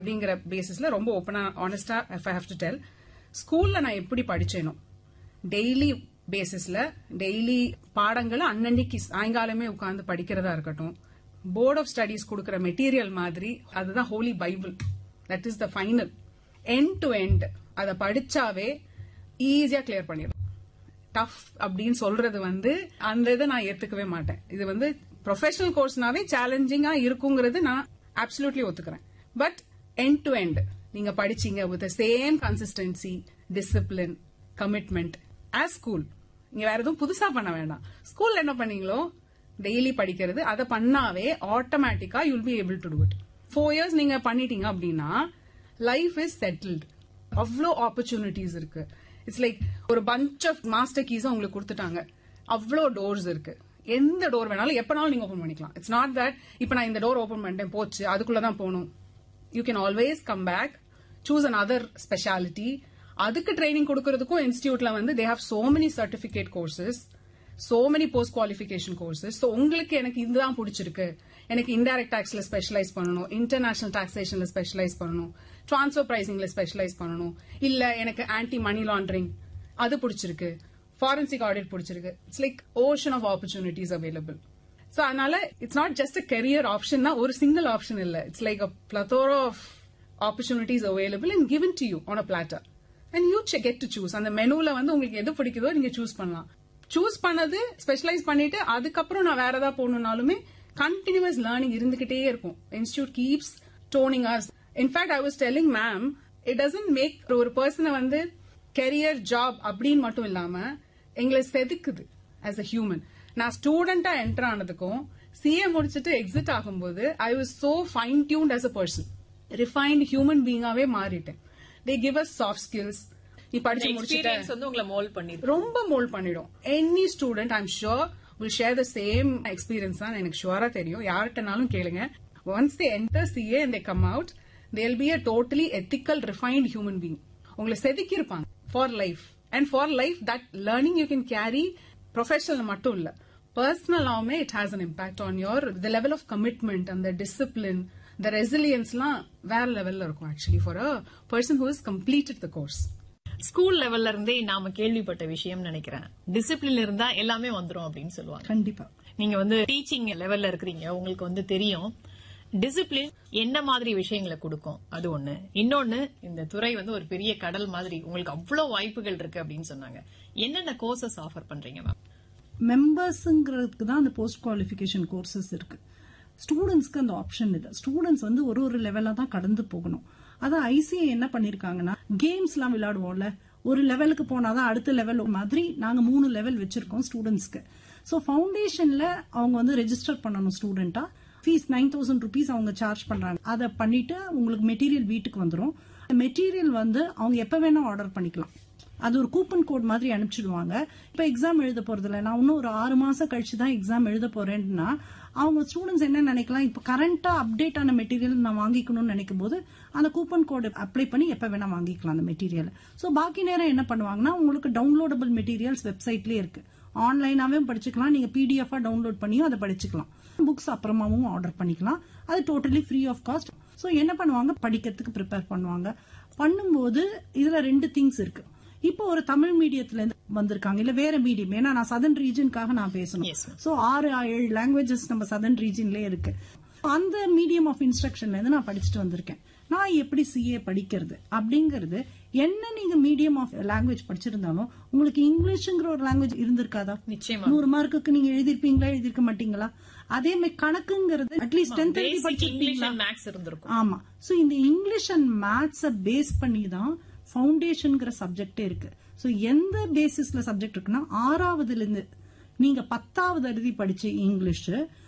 அப்படிங்கிற பேசிஸ்ல ரொம்ப ஓப்பனா ஆனஸ்டா if I have to tell ஸ்கூல்ல நான் எப்படி படிச்சேனோ டெய்லி பேசிஸ்ல டெய்லி பாடங்களை அன்னன்னைக்கு சாயங்காலமே உட்கார்ந்து படிக்கிறதா இருக்கட்டும் போர்ட் ஆஃப் ஸ்டடீஸ் கொடுக்கிற மெட்டீரியல் மாதிரி அதுதான் holy bible that is the final end to end அதை படிச்சாவே ஈஸியா கிளியர் பண்ணிடும் டஃப் அப்படின்னு சொல்றது வந்து அந்த இதை நான் ஏத்துக்கவே மாட்டேன் இது வந்து ப்ரொஃபஷனல் கோர்ஸ்னாவே சேலஞ்சிங்கா இருக்குங்கிறது நான் அப்சல்யூட்லி ஒத்துக்கிறேன் பட் எண்ட் டு எண்ட் நீங்க படிச்சீங்க with same consistency discipline commitment as school நீங்க வேற எதுவும் புதுசா பண்ண வேண்டாம் ஸ்கூல்ல என்ன பண்ணீங்களோ டெய்லி படிக்கிறது அதை பண்ணாவே ஆட்டோமேட்டிக்கா you'll be able to do it four years நீங்க பண்ணிட்டீங்க அப்படின்னா லைஃப் இஸ் செட்டில்டு அவ்வளோ ஆப்பர்ச்சுனிட்டிஸ் இருக்கு இட்ஸ் லைக் ஒரு பஞ்ச் ஆஃப் மாஸ்டர் கீஸ் உங்களுக்கு கொடுத்துட்டாங்க அவ்வளோ டோர்ஸ் இருக்கு எந்த டோர் வேணாலும் எப்பனாலும் நீங்க ஓபன் பண்ணிக்கலாம் இட்ஸ் நாட் தட் இப்ப நான் இந்த டோர் ஓபன் பண்ணிட்டேன் போச்சு அதுக்குள்ளதான் போகணும் you can always come back choose another speciality அதுக்கு ட்ரைனிங் கொடுக்கறதுக்கும் இன்ஸ்டியூட்ல வந்து they have so many certificate courses so many post qualification courses so உங்களுக்கு எனக்கு இதுதான் பிடிச்சிருக்கு எனக்கு இன்டைரக்ட் டாக்ஸ்ல ஸ்பெஷலைஸ் பண்ணணும் இன்டர்நேஷனல் டாக்ஸேஷன்ல ஸ்பெஷலைஸ் பண்ணணும் டிரான்ஸ்ஃபர் பிரைசிங்ல ஸ்பெஷலைஸ் பண்ணணும் இல்ல எனக்கு ஆன்டி மணி லாண்டரிங் அது பிடிச்சிருக்கு ஃபாரன்சிக் ஆடிட் பிடிச்சிருக்கு it's like ocean of opportunities available so அதனால it's not just a career option தான் ஒரு சிங்கிள் ஆப்ஷன் இல்ல it's like a plethora of opportunities available and given to you on a platter and you get to choose அந்த மெனுல வந்து உங்களுக்கு எது பிடிக்குதோ நீங்க சூஸ் பண்ணலாம் சூஸ் பண்ணது ஸ்பெஷலைஸ் பண்ணிட்டு அதுக்கப்புறம் நான் வேற ஏதாவது போகணும்னாலுமே கண்டினியூஸ் லேர்னிங் இருந்துகிட்டே இருக்கும் institute keeps toning us in fact I was telling ma'am it doesn't make ஒரு பர்சனை வந்து கெரியர் ஜாப் அப்படின்னு மட்டும் இல்லாம எங்களை செதுக்குது ஆஸ் அ ஹியூமன் நான் ஸ்டூடெண்டா என்டர் ஆனதுக்கும் சிஏ முடிச்சுட்டு எக்ஸிட் ஆகும்போது I was so fine tuned as a person refined human பீங்காவே மாறிட்டேன் they give us soft skills நீ படிச்சு முடிச்சுட்ட எக்ஸ்பீரியன்ஸ் வந்து உங்களை மோல்ட் பண்ணிருக்கு ரொம்ப மோல்ட் பண்ணிடும் any student I'm sure will share the same experience தான் எனக்கு ஷுவரா தெரியும் யார்கிட்டனாலும் கேளுங்க once they enter CA and they come out they'll be a totally ethical refined human being உங்களை செதுக்கி இருப்பாங்க for life and for life that learning you can carry professional மட்டும் இல்ல பர்சனலாவுமே it has an impact on your the level of commitment அந்த discipline the ரெசிலியன்ஸ்லாம் வேற லெவல்ல இருக்கும் actually for a person who is completed the course school லெவல்ல இருந்தே நாம கேள்விப்பட்ட விஷயம் நினைக்கிறேன் டிசிப்ளின் இருந்தா எல்லாமே வந்துரும் அப்படின்னு சொல்லுவாங்க கண்டிப்பா நீங்க வந்து டீச்சிங் லெவல்ல இருக்கிறீங்க உங்களுக்கு வந்து தெரியும் டிசிப்ளின் என்ன மாதிரி விஷயங்களை கொடுக்கும் அது ஒண்ணு இன்னொன்னு இந்த துறை வந்து ஒரு பெரிய கடல் மாதிரி உங்களுக்கு அவ்வளவு வாய்ப்புகள் இருக்கு அப்படின்னு சொன்னாங்க என்னென்ன கோர்சஸ் ஆஃபர் பண்றீங்க மேம் மெம்பர்ஸுங்கிறதுக்கு தான் அந்த போஸ்ட் குவாலிஃபிகேஷன் கோர்சஸ் இருக்கு ஸ்டூடெண்ட்ஸ்க்கு அந்த ஆப்ஷன் இல்லை ஸ்டூடெண்ட்ஸ் வந்து ஒரு ஒரு லெவலா தான் கடந்து போகணும் அதான் ஐசிஐ என்ன பண்ணிருக்காங்கன்னா கேம்ஸ் எல்லாம் விளையாடுவோம்ல ஒரு லெவலுக்கு போனாதான் அடுத்த லெவல் மாதிரி நாங்க மூணு லெவல் வச்சிருக்கோம் ஸ்டூடெண்ட்ஸ்க்கு ஸோ ஃபவுண்டேஷன்ல அவங்க வந்து ரெஜிஸ்டர் பண்ணணும் ஸ்டூடெண்டா ஃபீஸ் நைன் தௌசண்ட் ருபீஸ் அவங்க சார்ஜ் பண்றாங்க அதை பண்ணிட்டு உங்களுக்கு மெட்டீரியல் வீட்டுக்கு வந்துடும் மெட்டீரியல் வந்து அவங்க எப்ப வேணா ஆர்டர் பண்ணிக்கலாம் அது ஒரு கூப்பன் கோட் மாதிரி அனுப்பிச்சிடுவாங்க இப்ப எக்ஸாம் எழுத போறதில்ல நான் இன்னும் ஒரு ஆறு மாசம் கழிச்சு தான் எக்ஸாம் எழுத போறேன்னா அவங்க ஸ்டூடெண்ட்ஸ் என்ன நினைக்கலாம் இப்ப கரண்டா அப்டேட் ஆன மெட்டீரியல் நான் வாங்கிக்கணும்னு நினைக்கும் போது அந்த கூப்பன் கோடு அப்ளை பண்ணி எப்ப வேணா வாங்கிக்கலாம் அந்த மெட்டீரியல் சோ பாக்கி நேரம் என்ன பண்ணுவாங்கன்னா உங்களுக்கு டவுன்லோடபிள் மெட்டீரியல்ஸ் வெப்சைட்லயே இருக்கு ஆன்லைனாவே படிச்சுக்கலாம் நீங்க பிடிஎஃப் டவுன்லோட் பண்ணியும் அதை படிச்சுக்கலாம் புக்ஸ் அப்புறமாவும் ஆர்டர் பண்ணிக்கலாம் அது totally free of cost so என்ன பண்ணுவாங்க படிக்கிறதுக்கு ப்ரிப்பேர் பண்ணுவாங்க பண்ணும்போது இதுல ரெண்டு திங்ஸ் இருக்கு இப்போ ஒரு தமிழ் மீடியத்துல இருந்து வந்திருக்காங்க இல்ல வேற மீடியம் ஏன்னா நான் சதன் ரீஜனுக்காக நான் பேசணும் Yes, ma'am. சோ ஆறு ஏழு லாங்குவேஜஸ் நம்ம சதன் ரீஜன்லயே இருக்கு அந்த மீடியம் ஆஃப் இன்ஸ்ட்ரக்ஷன்ல இருந்து நான் படிச்சுட்டு வந்திருக்கேன் நான் எப்படி சிஏ படிக்கிறது அப்படிங்கறது என்ன நீங்க மீடியம் ஆஃப் லாங்குவேஜ் படிச்சிருந்தாலும் உங்களுக்கு இங்கிலீஷ்ங்கிற ஒரு லாங்குவேஜ் இருந்திருக்காதா நிச்சயமா. நூறு மார்க்குக்கு நீங்க எழுதிருப்பீங்களா எழுதிருக்க மாட்டீங்களா அதே மாதிரி கணக்குங்கிறது அட்லீஸ்ட் டென்த் எழுதி பேசிக் இங்கிலீஷ் படிச்சிருப்பீங்களா அண்ட் மேக்ஸ் இருந்திருக்கும் ஆமா சோ இந்த இங்கிலீஷ் அண்ட் மேத்ஸ பேஸ் பண்ணி தான் ஃபவுண்டேஷன்ங்கிற சப்ஜெக்டே இருக்கு சோ எந்த பேசிஸ்ல சப்ஜெக்ட் இருக்குன்னா ஆறாவதுல இருந்து நீங்க பத்தாவது எழுதி படிச்ச இங்கிலீஷ்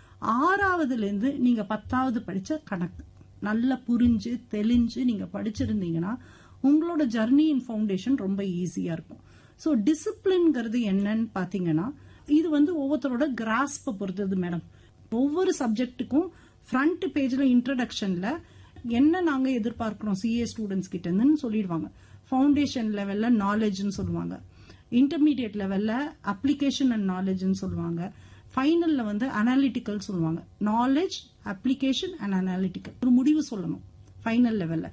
ஆறாவதுல இருந்து நீங்க பத்தாவது படிச்ச கணக்கு நல்லா புரிஞ்சு தெளிஞ்சு நீங்க படிச்சிருந்தீங்கன்னா உங்களோட ஜர்னி இன் ஃபவுண்டேஷன் ரொம்ப ஈஸியா இருக்கும் சோ டிசிப்ளின்ங்கிறது என்னன்னு பாத்தீங்கன்னா இது வந்து ஒவ்வொருத்தரோட கிராஸ்ப பொறுத்தது மேடம் ஒவ்வொரு சப்ஜெக்ட்டுக்கும் ஃப்ரண்ட் பேஜ்ல இன்ட்ரடக்ஷன்ல என்ன நாங்க எதிர்பார்க்கிறோம் சிஏ ஸ்டூடெண்ட்ஸ் கிட்ட இருந்துன்னு சொல்லிடுவாங்க ஃபவுண்டேஷன் லெவல்ல நாலேஜ்னு சொல்லுவாங்க இன்டர்மீடியட் லெவல்ல அப்ளிகேஷன் அண்ட் நாலேஜ்னு சொல்லுவாங்க ஃபைனல்ல வந்து அனாலிட்டிக்கல் சொல்லுவாங்க நாலேஜ் அப்ளிகேஷன் அண்ட் அனாலிட்டிக்கல் ஒரு முடிவு சொல்லணும் ஃபைனல் லெவல்ல